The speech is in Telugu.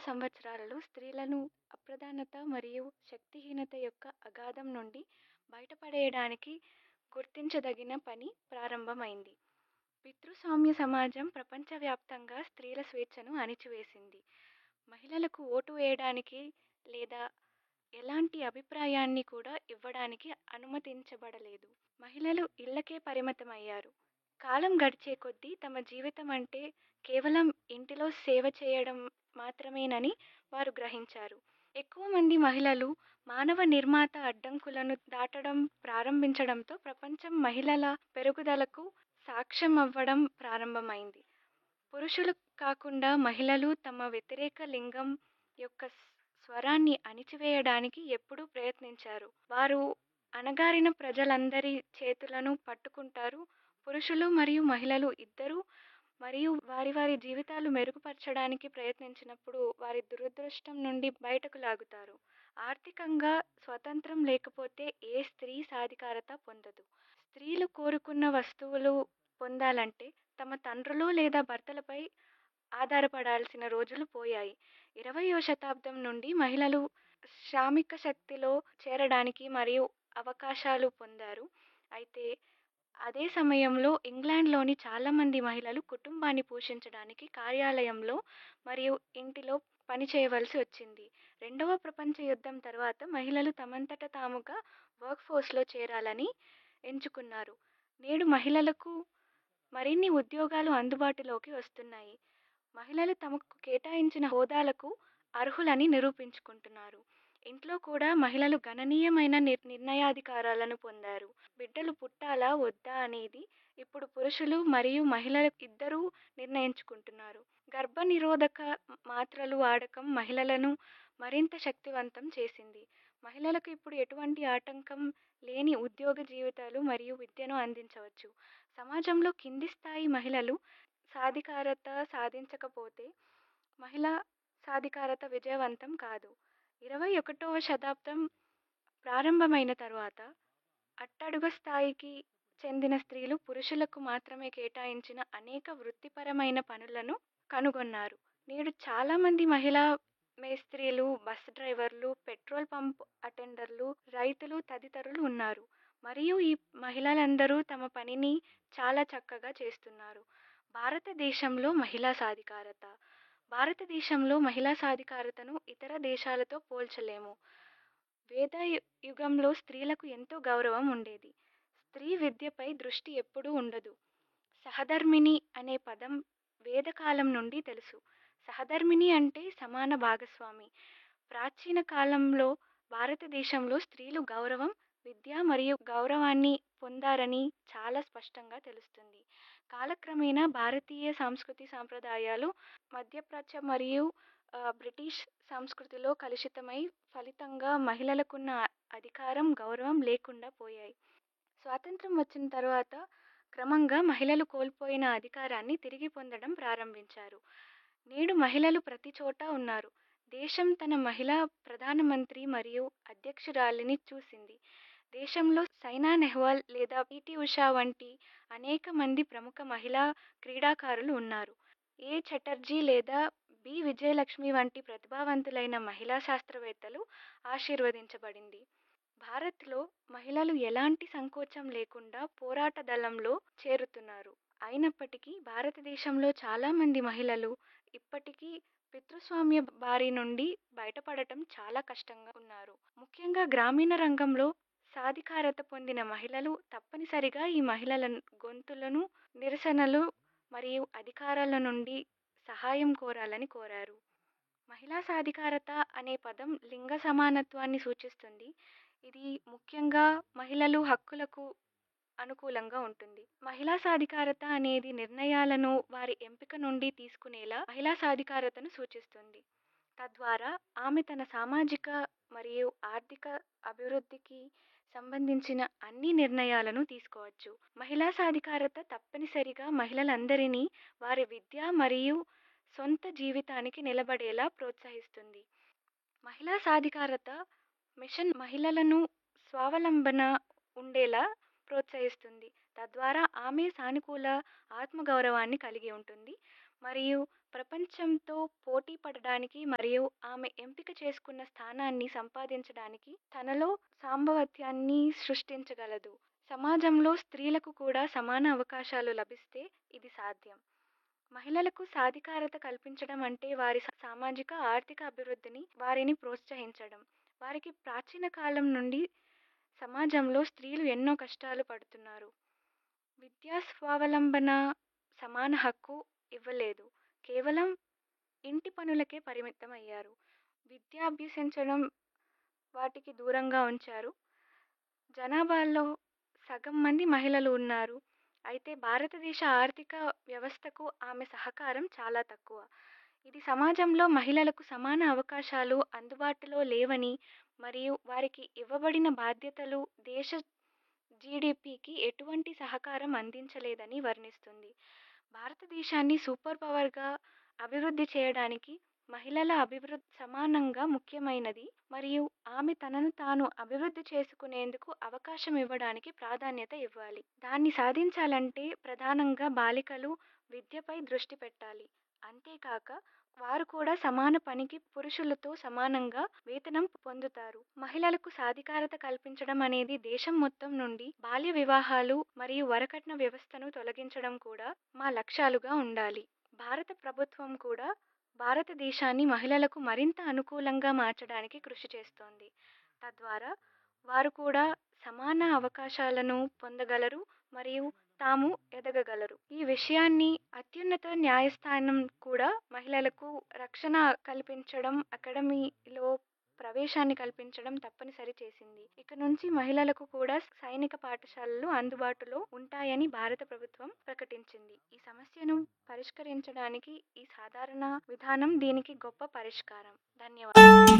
సంవత్సరాలలో స్త్రీలను అప్రధానత మరియు శక్తిహీనత యొక్క అగాధం నుండి బయటపడేయడానికి గుర్తించదగిన పని ప్రారంభమైంది పితృస్వామ్య సమాజం ప్రపంచవ్యాప్తంగా స్త్రీల స్వేచ్ఛను అణిచివేసింది మహిళలకు ఓటు వేయడానికి లేదా ఎలాంటి అభిప్రాయాన్ని కూడా ఇవ్వడానికి అనుమతించబడలేదు మహిళలు ఇళ్ళకే పరిమితమయ్యారు కాలం గడిచే కొద్దీ తమ జీవితం అంటే కేవలం ఇంటిలో సేవ చేయడం మాత్రమేనని వారు గ్రహించారు ఎక్కువ మంది మహిళలు మానవ నిర్మాత అడ్డంకులను దాటడం ప్రారంభించడంతో ప్రపంచం మహిళల పెరుగుదలకు సాక్ష్యం అవ్వడం ప్రారంభమైంది పురుషులు కాకుండా మహిళలు తమ వ్యతిరేక లింగం యొక్క స్వరాన్ని అణిచివేయడానికి ఎప్పుడూ ప్రయత్నించారు వారు అణగారిన ప్రజలందరి చేతులను పట్టుకుంటారు పురుషులు మరియు మహిళలు ఇద్దరూ మరియు వారి వారి జీవితాలు మెరుగుపరచడానికి ప్రయత్నించినప్పుడు వారి దురదృష్టం నుండి బయటకు లాగుతారు ఆర్థికంగా స్వతంత్రం లేకపోతే ఏ స్త్రీ సాధికారత పొందదు స్త్రీలు కోరుకున్న వస్తువులు పొందాలంటే తమ తండ్రులు లేదా భర్తలపై ఆధారపడాల్సిన రోజులు పోయాయి ఇరవయో శతాబ్దం నుండి మహిళలు శ్రామిక శక్తిలో చేరడానికి మరియు అవకాశాలు పొందారు అయితే అదే సమయంలో ఇంగ్లాండ్లోని చాలామంది మహిళలు కుటుంబాన్ని పోషించడానికి కార్యాలయంలో మరియు ఇంటిలో పని చేయవలసి వచ్చింది రెండవ ప్రపంచ యుద్ధం తర్వాత మహిళలు తమంతట తాముగా వర్క్ఫోర్స్లో చేరాలని ఎంచుకున్నారు నేడు మహిళలకు మరిన్ని ఉద్యోగాలు అందుబాటులోకి వస్తున్నాయి మహిళలు తమకు కేటాయించిన హోదాలకు అర్హులని నిరూపించుకుంటున్నారు ఇంట్లో కూడా మహిళలు గణనీయమైన నిర్ నిర్ణయాధికారాలను పొందారు బిడ్డలు పుట్టాలా వద్దా అనేది ఇప్పుడు పురుషులు మరియు మహిళలు ఇద్దరూ నిర్ణయించుకుంటున్నారు గర్భ నిరోధక మాత్రలు వాడకం మహిళలను మరింత శక్తివంతం చేసింది మహిళలకు ఇప్పుడు ఎటువంటి ఆటంకం లేని ఉద్యోగ జీవితాలు మరియు విద్యను అందించవచ్చు సమాజంలో కింది స్థాయి మహిళలు సాధికారత సాధించకపోతే మహిళా సాధికారత విజయవంతం కాదు ఇరవై ఒకటవ శతాబ్దం ప్రారంభమైన తర్వాత అట్టడుగు స్థాయికి చెందిన స్త్రీలు పురుషులకు మాత్రమే కేటాయించిన అనేక వృత్తిపరమైన పనులను కనుగొన్నారు నేడు చాలామంది మహిళా మేస్త్రీలు బస్ డ్రైవర్లు పెట్రోల్ పంప్ అటెండర్లు రైతులు తదితరులు ఉన్నారు మరియు ఈ మహిళలందరూ తమ పనిని చాలా చక్కగా చేస్తున్నారు భారతదేశంలో మహిళా సాధికారత భారతదేశంలో మహిళా సాధికారతను ఇతర దేశాలతో పోల్చలేము వేద యుగంలో స్త్రీలకు ఎంతో గౌరవం ఉండేది స్త్రీ విద్యపై దృష్టి ఎప్పుడూ ఉండదు సహధర్మిణి అనే పదం వేదకాలం నుండి తెలుసు సహధర్మిణి అంటే సమాన భాగస్వామి ప్రాచీన కాలంలో భారతదేశంలో స్త్రీలు గౌరవం విద్య మరియు గౌరవాన్ని పొందారని చాలా స్పష్టంగా తెలుస్తుంది కాలక్రమేణా భారతీయ సంస్కృతి సాంప్రదాయాలు మధ్యప్రాచ్య మరియు బ్రిటిష్ సంస్కృతిలో కలుషితమై ఫలితంగా మహిళలకున్న అధికారం గౌరవం లేకుండా పోయాయి స్వాతంత్రం వచ్చిన తర్వాత క్రమంగా మహిళలు కోల్పోయిన అధికారాన్ని తిరిగి పొందడం ప్రారంభించారు నేడు మహిళలు ప్రతి చోట ఉన్నారు దేశం తన మహిళా ప్రధానమంత్రి మరియు అధ్యక్షురాలిని చూసింది దేశంలో సైనా నెహ్వాల్ లేదా పిటి ఉషా వంటి అనేక మంది ప్రముఖ మహిళా క్రీడాకారులు ఉన్నారు ఏ చటర్జీ లేదా బి విజయలక్ష్మి వంటి ప్రతిభావంతులైన మహిళా శాస్త్రవేత్తలు ఆశీర్వదించబడింది భారత్లో మహిళలు ఎలాంటి సంకోచం లేకుండా పోరాట దళంలో చేరుతున్నారు అయినప్పటికీ భారతదేశంలో చాలామంది మహిళలు ఇప్పటికీ పితృస్వామ్య బారి నుండి బయటపడటం చాలా కష్టంగా ఉన్నారు ముఖ్యంగా గ్రామీణ రంగంలో సాధికారత పొందిన మహిళలు తప్పనిసరిగా ఈ మహిళల గొంతులను నిరసనలు మరియు అధికారాల నుండి సహాయం కోరాలని కోరారు మహిళా సాధికారత అనే పదం లింగ సమానత్వాన్ని సూచిస్తుంది ఇది ముఖ్యంగా మహిళలు హక్కులకు అనుకూలంగా ఉంటుంది మహిళా సాధికారత అనేది నిర్ణయాలను వారి ఎంపిక నుండి తీసుకునేలా మహిళా సాధికారతను సూచిస్తుంది తద్వారా ఆమె తన సామాజిక మరియు ఆర్థిక అభివృద్ధికి సంబంధించిన అన్ని నిర్ణయాలను తీసుకోవచ్చు మహిళా సాధికారత తప్పనిసరిగా మహిళలందరినీ వారి విద్య మరియు సొంత జీవితానికి నిలబడేలా ప్రోత్సహిస్తుంది మహిళా సాధికారత మిషన్ మహిళలను స్వావలంబన ఉండేలా ప్రోత్సహిస్తుంది తద్వారా ఆమె సానుకూల ఆత్మగౌరవాన్ని కలిగి ఉంటుంది మరియు ప్రపంచంతో పోటీ పడడానికి మరియు ఆమె ఎంపిక చేసుకున్న స్థానాన్ని సంపాదించడానికి తనలో సాంభవత్యాన్ని సృష్టించగలదు సమాజంలో స్త్రీలకు కూడా సమాన అవకాశాలు లభిస్తే ఇది సాధ్యం మహిళలకు సాధికారత కల్పించడం అంటే వారి సామాజిక ఆర్థిక అభివృద్ధిని వారిని ప్రోత్సహించడం వారికి ప్రాచీన కాలం నుండి సమాజంలో స్త్రీలు ఎన్నో కష్టాలు పడుతున్నారు విద్యా స్వావలంబన సమాన హక్కు ఇవ్వలేదు కేవలం ఇంటి పనులకే పరిమితం అయ్యారు విద్య అభ్యసించడం వాటికి దూరంగా ఉంచారు జనాభాలో సగం మంది మహిళలు ఉన్నారు అయితే భారతదేశ ఆర్థిక వ్యవస్థకు ఆమె సహకారం చాలా తక్కువ ఇది సమాజంలో మహిళలకు సమాన అవకాశాలు అందుబాటులో లేవని మరియు వారికి ఇవ్వబడిన బాధ్యతలు దేశ జీడిపికి ఎటువంటి సహకారం అందించలేదని వర్ణిస్తుంది భారతదేశాన్ని సూపర్ పవర్గా అభివృద్ధి చేయడానికి మహిళల అభివృద్ధి సమానంగా ముఖ్యమైనది మరియు ఆమె తనను తాను అభివృద్ధి చేసుకునేందుకు అవకాశం ఇవ్వడానికి ప్రాధాన్యత ఇవ్వాలి దాన్ని సాధించాలంటే ప్రధానంగా బాలికలు విద్యపై దృష్టి పెట్టాలి అంతేకాక వారు కూడా సమాన పనికి పురుషులతో సమానంగా వేతనం పొందుతారు మహిళలకు సాధికారత కల్పించడం అనేది దేశం మొత్తం నుండి బాల్య వివాహాలు మరియు వరకట్న వ్యవస్థను తొలగించడం కూడా మా లక్ష్యాలుగా ఉండాలి భారత ప్రభుత్వం కూడా భారతదేశాన్ని మహిళలకు మరింత అనుకూలంగా మార్చడానికి కృషి చేస్తోంది తద్వారా వారు కూడా సమాన అవకాశాలను పొందగలరు మరియు తాము ఎదగగలరు ఈ విషయాన్ని అత్యున్నత న్యాయస్థానం కూడా మహిళలకు రక్షణ కల్పించడం అకాడమీలో ప్రవేశాన్ని కల్పించడం తప్పనిసరి చేసింది ఇక నుంచి మహిళలకు కూడా సైనిక పాఠశాలలు అందుబాటులో ఉంటాయని భారత ప్రభుత్వం ప్రకటించింది ఈ సమస్యను పరిష్కరించడానికి ఈ సాధారణ విధానం దీనికి గొప్ప పరిష్కారం ధన్యవాదాలు